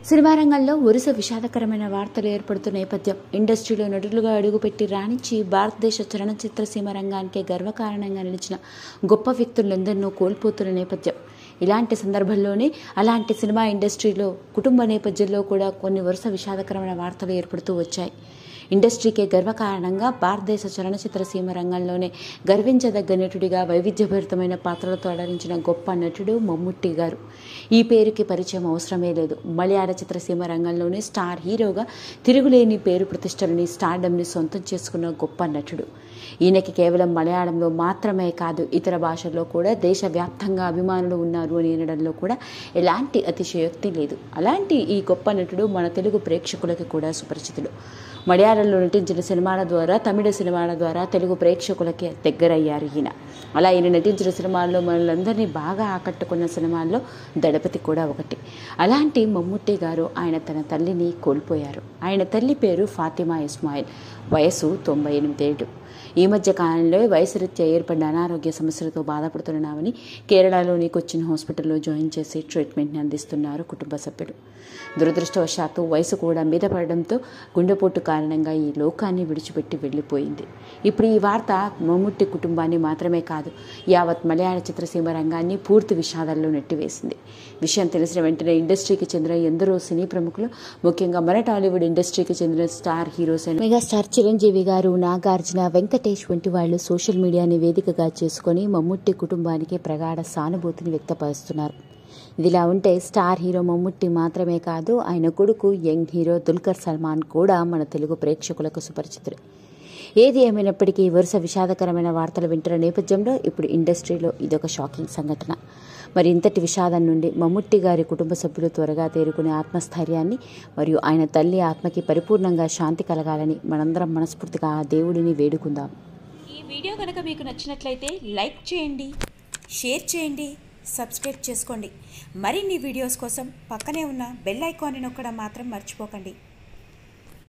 cinema రంగంలో వరుస విషాదకరమైన వార్తలు ఏర్పడుతున్న నేపథ్యం ఇండస్ట్రీలో నటులుగా అడుగుపెట్టి రాణించి భారతదేశ చలనచిత్ర సీమ రంగానికే గర్వకారణంగా నిలిచిన గొప్ప వ్యక్తులందరినూ కోల్పోతున్న నేపథ్యం ఇలాంటి సందర్భంలోనే అలాంటి సినిమా ఇండస్ట్రీలో కుటుంబ నేపథ్యంలో కూడా కొన్ని వరుస విషాదకరమైన వార్తలు ఏర్పడుతూ వచ్చాయి ఇండస్ట్రీకే గర్వకారణంగా భారతదేశ చలనచిత్ర సీమ రంగంలోనే గర్వించదగ్గ నటుడిగా వైవిధ్యభరితమైన పాత్రలతో అలరించిన గొప్ప నటుడు మమ్ముట్టి గారు ఈ పేరుకి పరిచయం అవసరమే లేదు మలయాళ చిత్రసీమ రంగంలోనే స్టార్ హీరోగా తిరుగులేని పేరు ప్రతిష్టలని స్టార్డమ్ని సొంతం చేసుకున్న గొప్ప నటుడు ఈయనకి కేవలం మలయాళంలో మాత్రమే కాదు ఇతర భాషల్లో కూడా దేశవ్యాప్తంగా అభిమానులు ఉన్నారు అని అనడంలో కూడా ఎలాంటి అతిశయోక్తి లేదు అలాంటి ఈ గొప్ప నటుడు మన తెలుగు ప్రేక్షకులకి కూడా సుపరిచితుడు మలయాళంలో నటించిన సినిమాల ద్వారా తమిళ సినిమాల ద్వారా తెలుగు ప్రేక్షకులకి దగ్గరయ్యారు ఈయన అలా ఈయన నటించిన సినిమాల్లో మనలందరినీ బాగా ఆకట్టుకున్న సినిమాల్లో దళపతి కూడా ఒకటి అలాంటి మమ్ముట్టి గారు ఆయన తన తల్లిని కోల్పోయారు ఆయన తల్లి పేరు ఫాతిమా ఇస్మాయిల్ వయసు తొంభై ఎనిమిదేళ్ళు ఈ మధ్య కాలంలో వయసురీత్యా ఏర్పడిన అనారోగ్య సమస్యలతో బాధపడుతున్నామని కేరళలోని కొచ్చిన్ హాస్పిటల్లో జాయిన్ చేసి ట్రీట్మెంట్ని అందిస్తున్నారు కుటుంబ సభ్యులు దురదృష్టవశాత్తు వయసు కూడా మీద పడడంతో గుండెపోటు కారణంగా ఈ లోకాన్ని విడిచిపెట్టి వెళ్ళిపోయింది ఇప్పుడు ఈ వార్త మమ్ముట్టి కుటుంబాన్ని మాత్రమే కాదు యావత్ మలయాళ చిత్రసీమ రంగాన్ని పూర్తి విషాదాల్లో నెట్టివేసింది విషయం తెలిసిన వెంటనే ఇండస్ట్రీకి చెందిన ఎందరో సినీ ప్రముఖులు ముఖ్యంగా మన టాలీవుడ్ ఇండస్ట్రీకి చెందిన స్టార్ హీరోస్ అయిన మెగాస్టార్ చిరంజీవి గారు నాగార్జున వెంకటేష్ వంటి వాళ్ళు సోషల్ మీడియాని వేదికగా చేసుకుని మమ్ముట్టి కుటుంబానికి ప్రగాఢ సానుభూతిని వ్యక్తపరుస్తున్నారు ఇదిలా ఉంటే స్టార్ హీరో మమ్ముట్టి మాత్రమే కాదు ఆయన కొడుకు యంగ్ హీరో దుల్కర్ సల్మాన్ కూడా మన తెలుగు ప్రేక్షకులకు సుపరిచితుడు ఏది ఏమైనప్పటికీ వరుస విషాదకరమైన వార్తలు వింటున్న నేపథ్యంలో ఇప్పుడు ఇండస్ట్రీలో ఇదొక షాకింగ్ సంఘటన మరి ఇంతటి విషాదం నుండి మమ్ముట్టి గారి కుటుంబ సభ్యులు త్వరగా తేరుకునే ఆత్మస్థైర్యాన్ని మరియు ఆయన తల్లి ఆత్మకి పరిపూర్ణంగా శాంతి కలగాలని మనందరం మనస్ఫూర్తిగా ఆ దేవుడిని వేడుకుందాం ఈ వీడియో కనుక మీకు నచ్చినట్లయితే లైక్ చేయండి షేర్ చేయండి సబ్స్క్రైబ్ చేసుకోండి మరిన్ని వీడియోస్ కోసం పక్కనే ఉన్న బెల్ ఐకాన్ని నొక్కడం మాత్రం మర్చిపోకండి